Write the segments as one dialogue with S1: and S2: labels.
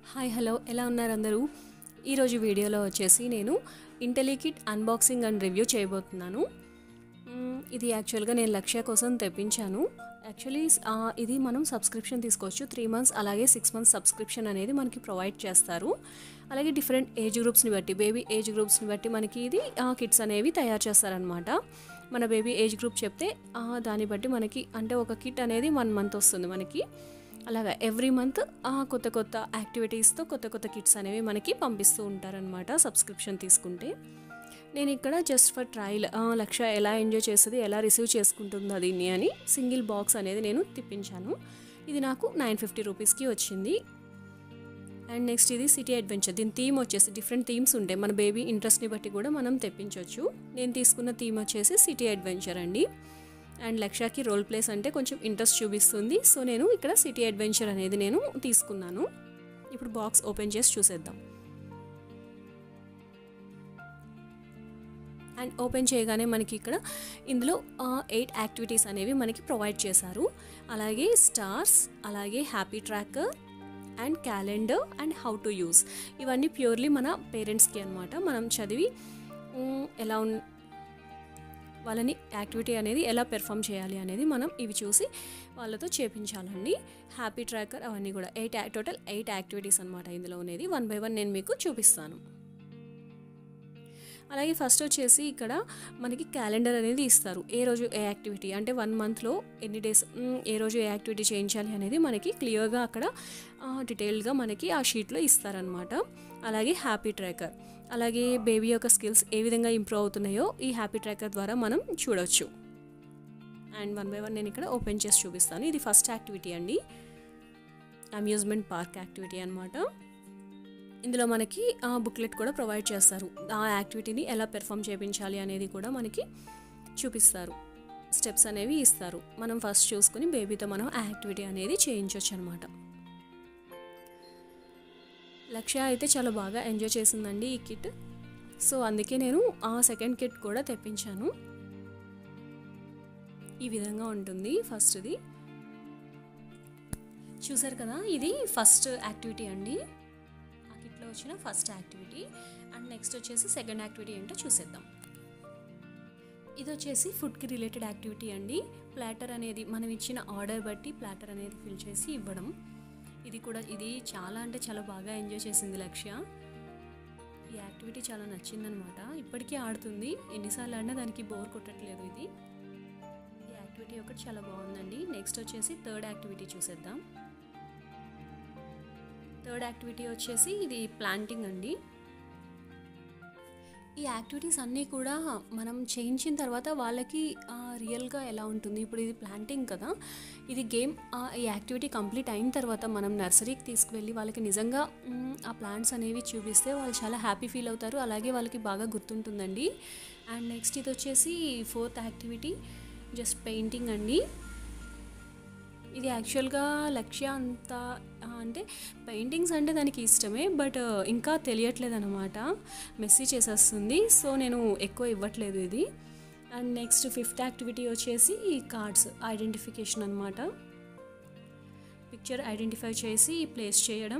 S1: hi hello ఎలా ఉన్నారు అందరూ ఈరోజు వీడియోలో వచ్చేసి నేను ఇంటెలికిట్ అన్బాక్సింగ్ అండ్ రివ్యూ చేయబోతున్నాను మ్మ్, ఇది యాక్చువల్గా నేను లక్ష్య కోసం తెప్పించాను యాక్చువల్లీ ఇది మనం సబ్స్క్రిప్షన్ తీసుకోవచ్చు త్రీ మంత్స్ అలాగే సిక్స్ మంత్స్ సబ్స్క్రిప్షన్ అనేది మనకి ప్రొవైడ్ చేస్తారు అలాగే డిఫరెంట్ ఏజ్ గ్రూప్స్ని బట్టి బేబీ ఏజ్ గ్రూప్స్ని బట్టి మనకి ఇది కిట్స్ అనేవి తయారు చేస్తారనమాట మన బేబీ ఏజ్ గ్రూప్ చెప్తే ఆ, దాన్ని బట్టి మనకి అంటే ఒక కిట్ అనేది వన్ మంత్ వస్తుంది మనకి అలాగా ఎవ్రీ మంత్ కొత్త కొత్త యాక్టివిటీస్తో కొత్త కొత్త కిట్స్ అనేవి మనకి పంపిస్తూ ఉంటారనమాట సబ్స్క్రిప్షన్ తీసుకుంటే నేను ఇక్కడ జస్ట్ ఫర్ ట్రయల్ లక్ష ఎలా ఎంజాయ్ చేస్తుంది ఎలా రిసీవ్ చేసుకుంటుందో దీన్ని అని సింగిల్ బాక్స్ అనేది నేను తిప్పించాను ఇది నాకు నైన్ ఫిఫ్టీ రూపీస్కి వచ్చింది అండ్ నెక్స్ట్ ఇది సిటీ అడ్వెంచర్ దీని థీమ్ వచ్చేసి డిఫరెంట్ థీమ్స్ ఉంటాయి మన బేబీ ఇంట్రెస్ట్ని బట్టి కూడా మనం తెప్పించవచ్చు నేను తీసుకున్న థీమ్ వచ్చేసి సిటీ అడ్వెంచర్ అండి అండ్ లక్షకి రోల్ ప్లేస్ అంటే కొంచెం ఇంట్రెస్ట్ చూపిస్తుంది సో నేను ఇక్కడ సిటీ అడ్వెంచర్ అనేది నేను తీసుకున్నాను ఇప్పుడు బాక్స్ ఓపెన్ చేసి చూసేద్దాం అండ్ ఓపెన్ చేయగానే మనకి ఇక్కడ ఇందులో ఎయిట్ యాక్టివిటీస్ అనేవి మనకి ప్రొవైడ్ చేశారు అలాగే స్టార్స్ అలాగే happy tracker and calendar and how to use ఇవన్నీ ప్యూర్లీ మన పేరెంట్స్కి అనమాట మనం చదివి మ్, ఎలా ఉన్ వాళ్ళని యాక్టివిటీ అనేది ఎలా పెర్ఫామ్ చేయాలి అనేది మనం ఇవి చూసి వాళ్ళతో చేపించాలండి హ్యాపీ ట్రాకర్ అవన్నీ కూడా ఎయిట్ టోటల్ ఎయిట్ యాక్టివిటీస్ అనమాట ఇందులో అనేది వన్ బై వన్ నేను మీకు చూపిస్తాను అలాగే ఫస్ట్ వచ్చేసి ఇక్కడ మనకి క్యాలెండర్ అనేది ఇస్తారు ఏ రోజు ఏ యాక్టివిటీ అంటే వన్ మంత్లో ఎన్ని డేస్ మ్, ఏ రోజు ఏ యాక్టివిటీ చేయించాలి అనేది మనకి క్లియర్గా అక్కడ డీటెయిల్గా మనకి ఆ షీట్లో ఇస్తారనమాట అలాగే హ్యాపీ ట్రాకర్ అలాగే బేబీ యొక్క స్కిల్స్ ఏ విధంగా ఇంప్రూవ్ అవుతున్నాయో ఈ హ్యాపీ ట్రాకర్ ద్వారా మనం చూడొచ్చు అండ్ వన్ బై వన్ నేను ఇక్కడ ఓపెన్ చేసి చూపిస్తాను ఇది ఫస్ట్ యాక్టివిటీ అండి అమ్యూజ్మెంట్ పార్క్ యాక్టివిటీ అనమాట ఇందులో మనకి బుక్లెట్ కూడా ప్రొవైడ్ చేస్తారు ఆ యాక్టివిటీని ఎలా పెర్ఫామ్ చేయించాలి అనేది కూడా మనకి చూపిస్తారు స్టెప్స్ అనేవి ఇస్తారు మనం ఫస్ట్ చూసుకుని బేబీతో మనం ఆ యాక్టివిటీ అనేది చేయించవచ్చు అనమాట లక్ష్య అయితే చాలా బాగా ఎంజాయ్ చేసిందండి ఈ కిట్ సో అందుకే నేను ఆ సెకండ్ కిట్ కూడా తెప్పించాను ఈ విధంగా ఉంటుంది ఫస్ట్ది చూసారు కదా ఇది ఫస్ట్ యాక్టివిటీ అండి ఆ కిట్లో వచ్చిన ఫస్ట్ యాక్టివిటీ అండ్ నెక్స్ట్ వచ్చేసి సెకండ్ యాక్టివిటీ ఏంటో చూసేద్దాం ఇది వచ్చేసి ఫుడ్కి రిలేటెడ్ యాక్టివిటీ అండి ప్లాటర్ అనేది మనం ఇచ్చిన ఆర్డర్ బట్టి ప్లాటర్ అనేది ఫిల్ చేసి ఇవ్వడం ఇది కూడా ఇది చాలా అంటే చాలా బాగా ఎంజాయ్ చేసింది లక్ష్య ఈ యాక్టివిటీ చాలా నచ్చిందనమాట ఇప్పటికీ ఆడుతుంది ఎన్నిసార్లు ఆడినా దానికి బోర్ కొట్టట్లేదు ఇది ఈ యాక్టివిటీ ఒకటి చాలా బాగుందండి నెక్స్ట్ వచ్చేసి థర్డ్ యాక్టివిటీ చూసేద్దాం థర్డ్ యాక్టివిటీ వచ్చేసి ఇది ప్లాంటింగ్ అండి ఈ యాక్టివిటీస్ అన్నీ కూడా మనం చేయించిన తర్వాత వాళ్ళకి ఆ, రియల్గా ఎలా ఉంటుంది ఇప్పుడు ఇది ప్లాంటింగ్ కదా ఇది గేమ్ ఆ, ఈ యాక్టివిటీ కంప్లీట్ అయిన తర్వాత మనం నర్సరీకి తీసుకువెళ్ళి వాళ్ళకి నిజంగా మ్, ఆ ప్లాంట్స్ అనేవి చూపిస్తే వాళ్ళు చాలా హ్యాపీ ఫీల్ అవుతారు అలాగే వాళ్ళకి బాగా గుర్తుంటుందండి అండ్ నెక్స్ట్ ఇది వచ్చేసి ఫోర్త్ యాక్టివిటీ జస్ట్ పెయింటింగ్ అండి ఇది యాక్చువల్గా లక్ష్య అంత ఆ, అంటే పెయింటింగ్స్ అంటే దానికి ఇష్టమే బట్ ఇంకా తెలియట్లేదు అనమాట మెస్సీ చేసేస్తుంది సో నేను ఎక్కువ ఇవ్వట్లేదు ఇది అండ్ నెక్స్ట్ ఫిఫ్త్ యాక్టివిటీ వచ్చేసి కార్డ్స్ ఐడెంటిఫికేషన్ అనమాట పిక్చర్ ఐడెంటిఫై చేసి ప్లేస్ చేయడం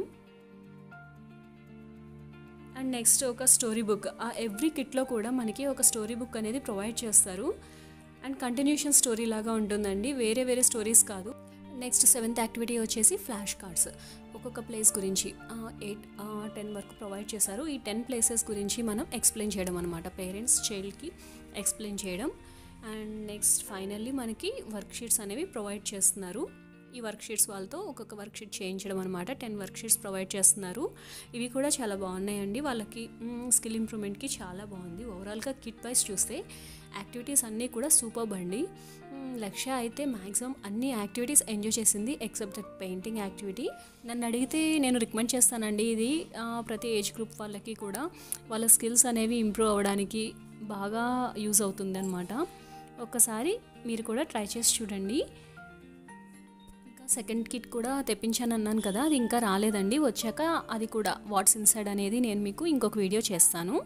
S1: అండ్ నెక్స్ట్ ఒక స్టోరీ బుక్ ఆ ఎవ్రీ కిట్లో కూడా మనకి ఒక స్టోరీ బుక్ అనేది ప్రొవైడ్ చేస్తారు అండ్ కంటిన్యూషన్ స్టోరీ లాగా ఉంటుందండి వేరే వేరే స్టోరీస్ కాదు నెక్స్ట్ సెవెంత్ యాక్టివిటీ వచ్చేసి ఫ్లాష్ కార్డ్స్ ఒక్కొక్క ప్లేస్ గురించి ఎయిట్ టెన్ వరకు ప్రొవైడ్ చేశారు ఈ టెన్ ప్లేసెస్ గురించి మనం ఎక్స్ప్లెయిన్ చేయడం అనమాట పేరెంట్స్ చైల్డ్కి ఎక్స్ప్లెయిన్ చేయడం అండ్ నెక్స్ట్ ఫైనల్లీ మనకి వర్క్ షీట్స్ అనేవి ప్రొవైడ్ చేస్తున్నారు ఈ వర్క్ షీట్స్ వాళ్ళతో ఒక్కొక్క వర్క్ షీట్ చేయించడం అనమాట టెన్ వర్క్ షీట్స్ ప్రొవైడ్ చేస్తున్నారు ఇవి కూడా చాలా బాగున్నాయండి వాళ్ళకి స్కిల్ ఇంప్రూవ్మెంట్కి చాలా బాగుంది ఓవరాల్గా కిట్ వైస్ చూస్తే యాక్టివిటీస్ అన్నీ కూడా సూపర్ అండి మ్, లక్ష్య అయితే మ్యాక్సిమం అన్ని యాక్టివిటీస్ ఎంజాయ్ చేసింది ఎక్సెప్ట్ దట్ పెయింటింగ్ యాక్టివిటీ నన్ను అడిగితే నేను రికమెండ్ చేస్తానండి ఇది ఆ, ప్రతి ఏజ్ గ్రూప్ వాళ్ళకి కూడా వాళ్ళ స్కిల్స్ అనేవి ఇంప్రూవ్ అవ్వడానికి బాగా యూజ్ అవుతుంది అనమాట ఒక్కసారి మీరు కూడా ట్రై చేసి చూడండి ఇంకా సెకండ్ కిట్ కూడా తెప్పించాను అన్నాను కదా అది ఇంకా రాలేదండి వచ్చాక అది కూడా వాట్స్ ఇన్సైడ్ అనేది నేను మీకు ఇంకొక వీడియో చేస్తాను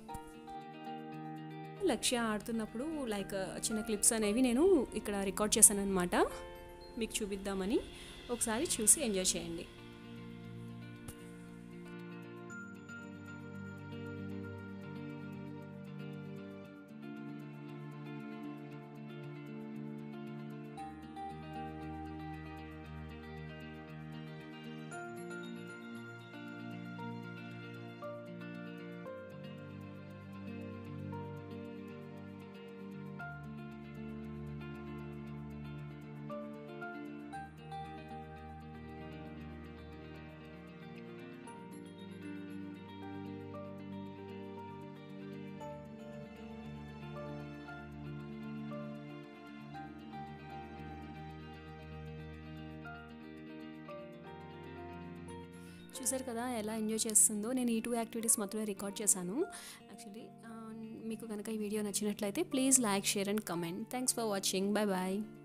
S1: లక్ష్య ఆడుతున్నప్పుడు లైక్ చిన్న క్లిప్స్ అనేవి నేను ఇక్కడ రికార్డ్ చేశాను అనమాట మీకు చూపిద్దామని ఒకసారి చూసి ఎంజాయ్ చేయండి చూసారు కదా ఎలా ఎంజాయ్ చేస్తుందో నేను ఈ టూ యాక్టివిటీస్ మాత్రమే రికార్డ్ చేశాను యాక్చువల్లీ మీకు కనుక ఈ వీడియో నచ్చినట్లయితే please like share and comment thanks for watching bye bye